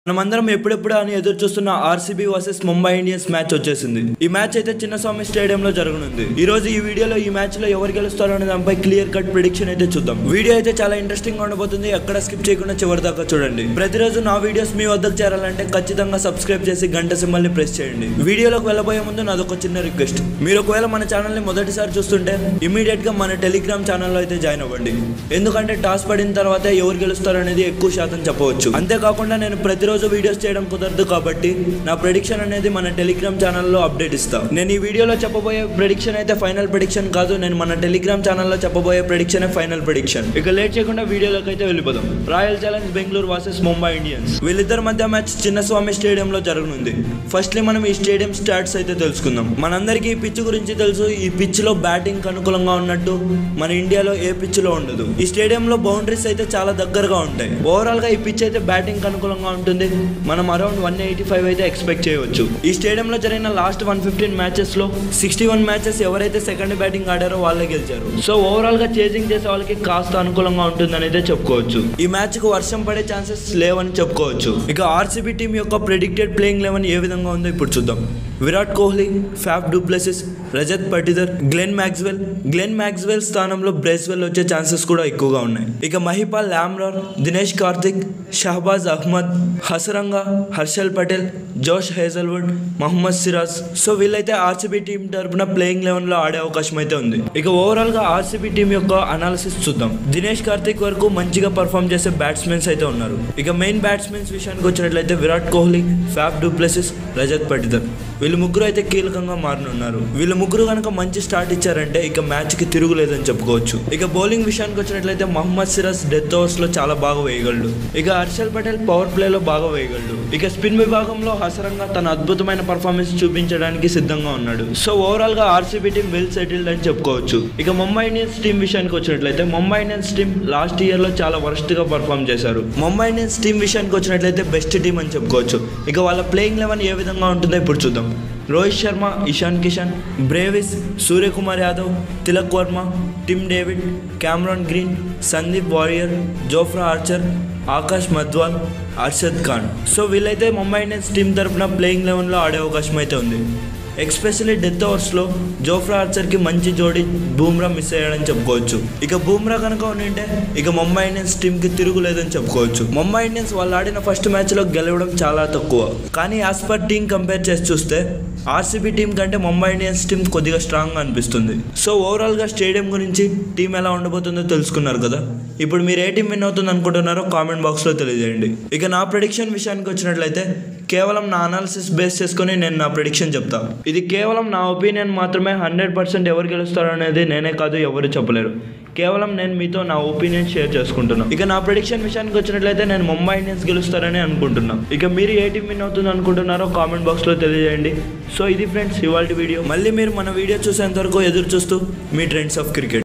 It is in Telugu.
మనమందరం ఎప్పుడెప్పుడు అని ఎదురు చూస్తున్న RCB versus Mumbai Indians match వచ్చేసింది ఈ మ్యాచ్ అయితే చిన్నస్వామి స్టేడియంలో జరగనుంది ఈ రోజు ఈ వీడియోలో ఈ మ్యాచ్ లో ఎవరు గెలుస్తారో అనే దానిపై క్లియర్ కట్ ప్రిడిక్షన్ అయితే చూద్దాం వీడియో అయితే చాలా ఇంట్రెస్టింగ్ గా ఉండబోతుంది ఎక్కడ స్కిప్ చేయకుండా చివరి దాకా చూడండి ప్రతిరోజు నా వీడియోస్ మీ వద్దకు చేరాలంటే ఖచ్చితంగా సబ్స్క్రైబ్ చేసి గంట సింబల్ ని ప్రెస్ చేయండి వీడియోలోకి వెళ్ళబోయే ముందు నాదొక చిన్న రిక్వెస్ట్ మీరు ఒకవేళ మన ఛానల్ ని మొదటిసారి చూస్తుంటే ఇమీడియట్ గా మన టెలిగ్రామ్ ఛానల్లో అయితే జాయిన్ అవ్వండి ఎందుకంటే టాస్ పడిన తర్వాత ఎవరు గెలుస్తారు అనేది ఎక్కువ శాతం చెప్పవచ్చు అంతేకాకుండా నేను ప్రతిరోజు వీడియోస్ చేయడం కుదరదు కాబట్టి నా ప్రెడిక్షన్ అనేది మన టెలిగ్రామ్ ఛానల్లో అప్డేట్ ఇస్తా నేను ఈ వీడియోలో చెప్పబోయే ప్రెడిక్షన్ అయితే ఫైనల్ ప్రెడిక్షన్ కాదు నేను మన టెలిగ్రామ్ ఛానల్లో చెప్పబోయే ప్రెడిక్షన్ ఫైనల్ ప్రెడిక్షన్ ఇక లేట్ చేయకుండా వీడియోలోకి అయితే వెళ్ళిపోదాం royal challenge Bengaluru versus Mumbai Indians వీళ్ళిద్దరి మధ్య మ్యాచ్ చిన్నస్వామి స్టేడియంలో జరగనుంది ఫస్ట్లీ మనం ఈ స్టేడియం స్టాట్స్ అయితే తెలుసుకుందాం మనందరికీ ఈ పిచ్ గురించి తెలుసు ఈ పిచ్ లో బ్యాటింగ్ అనుకూలంగా ఉన్నట్టు మన ఇండియాలో ఏ పిచ్ లో ఉండదు ఈ స్టేడియంలో బౌండరీస్ అయితే చాలా దగ్గరగా ఉంటాయి ఓవరాల్ గా ఈ పిచ్ అయితే బ్యాటింగ్ అనుకూలంగా ఉంటుంది మనం అరౌండ్ వన్ ఎయిటీ ఫైవ్ అయితే ఎక్స్పెక్ట్ చేయవచ్చు ఈ స్టేడియంలో జరిగిన లాస్ట్ వన్ ఫిఫ్టీన్ మ్యాచెస్ లో సిక్స్టీ వన్ మ్యాచెస్ ఎవరైతే సెకండ్ బ్యాటింగ్ ఆడారో వాళ్ళే గెలిచారు సో ఓవరాల్ గా చేజింగ్ చేసే వాళ్ళకి కాస్త అనుకూలంగా ఉంటుందని అయితే చెప్పుకోవచ్చు ఈ మ్యాచ్ కు వర్షం పడే ఛాన్సెస్ లేవని చెప్పుకోవచ్చు ఇక ఆర్సీబీ టీం యొక్క ప్రెడిక్టెడ్ ప్లేయింగ్ లెవెన్ ఏ విధంగా ఉందో ఇప్పుడు చూద్దాం Virat Kohli Faf du Plessis Rajat Patidar Glenn Maxwell Glenn Maxwell స్థానంలో బ్రేస్వెల్ వచ్చే ఛాన్సెస్ కూడా ఎక్కువగా ఉన్నాయి ఇక Mahipal లామ్రార్ Dinesh Karthik Shehbaz Ahmed Hasaranga Harshal Patel Josh Hazlewood Mohammed Siraj so వీళ్ళైతే ఆర్సీబీ టీం తరపున ప్లేయింగ్ లెవెన్ లో ఆడే అవకాశం అయితే ఉంది ఇక ఓవరాల్ గా ఆర్సీబీ టీం యొక్క అనాలిసిస్ చూద్దాం దినేష్ కార్తిక్ వరకు మంచిగా పర్ఫామ్ చేసే బ్యాట్స్మెన్స్ అయితే ఉన్నారు ఇక మెయిన్ బ్యాట్స్మెన్స్ విషయానికి వచ్చినట్లయితే విరాట్ కోహ్లీ ఫ్యాఫ్ డూప్లెసిస్ రజత్ పటిదర్ వీళ్ళు ముగ్గురు అయితే కీలకంగా మారనున్నారు వీళ్ళు ముగ్గురు కనుక మంచి స్టార్ట్ ఇచ్చారంటే ఇక మ్యాచ్ కి తిరుగులేదని చెప్పుకోవచ్చు ఇక బౌలింగ్ విషయానికి వచ్చినట్లయితే మహమ్మద్ సిరాజ్ డెత్ ఓవర్స్ లో చాలా బాగా వేయగలడు ఇక హర్షల్ పటేల్ పవర్ ప్లే లో బాగా వేయగలడు ఇక స్పిన్ విభాగంలో హసరంగా తన అద్భుతమైన పర్ఫార్మెన్స్ చూపించడానికి సిద్ధంగా ఉన్నాడు సో ఓవరాల్ గా ఆర్సీబీ టీం వెల్ సెటిల్డ్ అని చెప్పుకోవచ్చు ఇక ముంబై ఇండియన్స్ టీం విషయానికి వచ్చినట్లయితే Mumbai Indians team last year లో చాలా వరస్ట్ గా పర్ఫామ్ చేశారు ముంబై ఇండియన్స్ టీం విషయానికి వచ్చినట్లయితే బెస్ట్ టీం అని చెప్పుకోవచ్చు ఇక వాళ్ళ ప్లేయింగ్ లెవెన్ ఏ విధంగా ఉంటుందో ఇప్పుడు చూద్దాం Rohit Sharma Ishan Kishan Brevis Suryakumar Yadav Tilak Varma Tim David Cameron Green Sandeep Warrier Jofra Archer Akash Madhwal Arshad Khan so వీళ్ళైతే ముంబై ఇండియన్స్ టీం తరపున ప్లేయింగ్ లెవెన్లో ఆడే అవకాశం అయితే ఉంది ఎక్స్పెషల్లీ డెత్ ఓవర్స్లో జోఫ్రా ఆర్చర్కి మంచి జోడి బూమ్రా మిస్ అయ్యాడని చెప్పుకోవచ్చు ఇక బూమ్రా కనుక ఉండింటే ఇక ముంబై ఇండియన్స్ టీంకి తిరుగులేదని చెప్పుకోవచ్చు ముంబై ఇండియన్స్ వాళ్ళు ఆడిన ఫస్ట్ మ్యాచ్లో గెలవడం చాలా తక్కువ కానీ యాజ్ పర్ టీం కంపేర్ చేసి చూస్తే ఆర్సీబీ టీం కంటే ముంబై ఇండియన్స్ టీం కొద్దిగా స్ట్రాంగ్ అనిపిస్తుంది సో ఓవరాల్గా స్టేడియం గురించి టీం ఎలా ఉండబోతుందో తెలుసుకున్నారు కదా ఇప్పుడు మీరు ఏ టీం విన్ అవుతుంది అనుకుంటున్నారో కామెంట్ బాక్స్లో తెలియజేయండి ఇక నా ప్రెడిక్షన్ విషయానికి వచ్చినట్లయితే కేవలం నా అనాలిసిస్ బేస్ చేసుకొని నేను నా ప్రెడిక్షన్ చెప్తా ఇది కేవలం నా ఒపీనియన్ మాత్రమే హండ్రెడ్ పర్సెంట్ ఎవరు గెలుస్తారు అనేది నేనే కాదు ఎవరు చెప్పలేరు కేవలం నేను మీతో నా ఒపీనియన్ షేర్ చేసుకుంటున్నాను ఇక నా ప్రెడిక్షన్ విషయానికి వచ్చినట్లయితే నేను ముంబై ఇండియన్స్ గెలుస్తారని అనుకుంటున్నాను ఇక మీరు ఏ టీం విన్ అవుతుంది అనుకుంటున్నారో కామెంట్ బాక్స్లో తెలియజేయండి సో ఇది ఫ్రెండ్స్ ఇవాళ వీడియో మళ్ళీ మీరు మన వీడియో చూసేంత వరకు ఎదురు చూస్తూ మీ ట్రెండ్స్ ఆఫ్ క్రికెట్